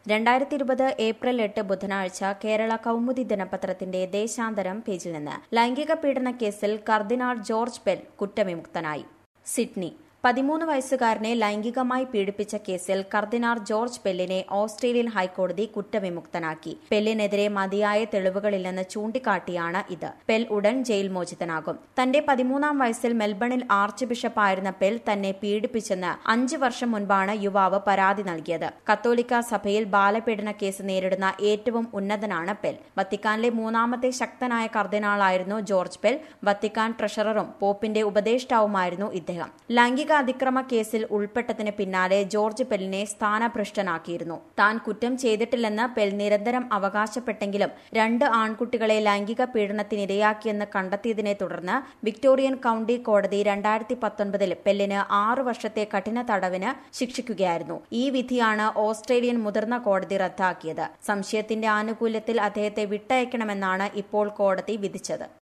രണ്ടായിരത്തി ഇരുപത് ഏപ്രിൽ എട്ട് ബുധനാഴ്ച കേരള കൗമുദി ദിനപത്രത്തിന്റെ ദേശാന്തരം പേജിൽ നിന്ന് ലൈംഗിക പീഡന കേസിൽ കർദിനാൾ ജോർജ് പെൽ കുറ്റവിമുക്തനായി സിഡ്നി പതിമൂന്ന് വയസ്സുകാരനെ ലൈംഗികമായി പീഡിപ്പിച്ച കേസിൽ കർദിനാർ ജോർജ് പെല്ലിനെ ഓസ്ട്രേലിയൻ ഹൈക്കോടതി കുറ്റവിമുക്തനാക്കി പെല്ലിനെതിരെ മതിയായ തെളിവുകളില്ലെന്ന് ചൂണ്ടിക്കാട്ടിയാണ് ഇത് പെൽ ഉടൻ ജയിൽ മോചിതനാകും തന്റെ പതിമൂന്നാം വയസ്സിൽ മെൽബണിൽ ആർച്ച് ബിഷപ്പായിരുന്ന പെൽ തന്നെ പീഡിപ്പിച്ചെന്ന് അഞ്ച് വർഷം മുൻപാണ് യുവാവ് പരാതി നൽകിയത് കത്തോലിക്ക സഭയിൽ ബാലപീഡന കേസ് നേരിടുന്ന ഏറ്റവും ഉന്നതനാണ് പെൽ വത്തിക്കാനിലെ മൂന്നാമത്തെ ശക്തനായ കർദിനാളായിരുന്നു ജോർജ് പെൽ വത്തിക്കാൻ ട്രഷററും പോപ്പിന്റെ ഉപദേഷ്ടാവുമായിരുന്നു ഇദ്ദേഹം ലൈംഗിക അതിക്രമ കേസിൽ ഉൾപ്പെട്ടതിന് പിന്നാലെ ജോർജ് പെല്ലിനെ സ്ഥാനഭ്രഷ്ടനാക്കിയിരുന്നു താൻ കുറ്റം ചെയ്തിട്ടില്ലെന്ന് പെൽ നിരന്തരം അവകാശപ്പെട്ടെങ്കിലും രണ്ട് ആൺകുട്ടികളെ ലൈംഗിക പീഡനത്തിനിരയാക്കിയെന്ന് കണ്ടെത്തിയതിനെ തുടർന്ന് വിക്ടോറിയൻ കൌണ്ടി കോടതി രണ്ടായിരത്തി പത്തൊൻപതിൽ പെല്ലിന് ആറു വർഷത്തെ കഠിന തടവിന് ശിക്ഷിക്കുകയായിരുന്നു ഈ വിധിയാണ് ഓസ്ട്രേലിയൻ മുതിർന്ന കോടതി റദ്ദാക്കിയത് സംശയത്തിന്റെ ആനുകൂല്യത്തിൽ അദ്ദേഹത്തെ വിട്ടയക്കണമെന്നാണ് ഇപ്പോൾ കോടതി വിധിച്ചത്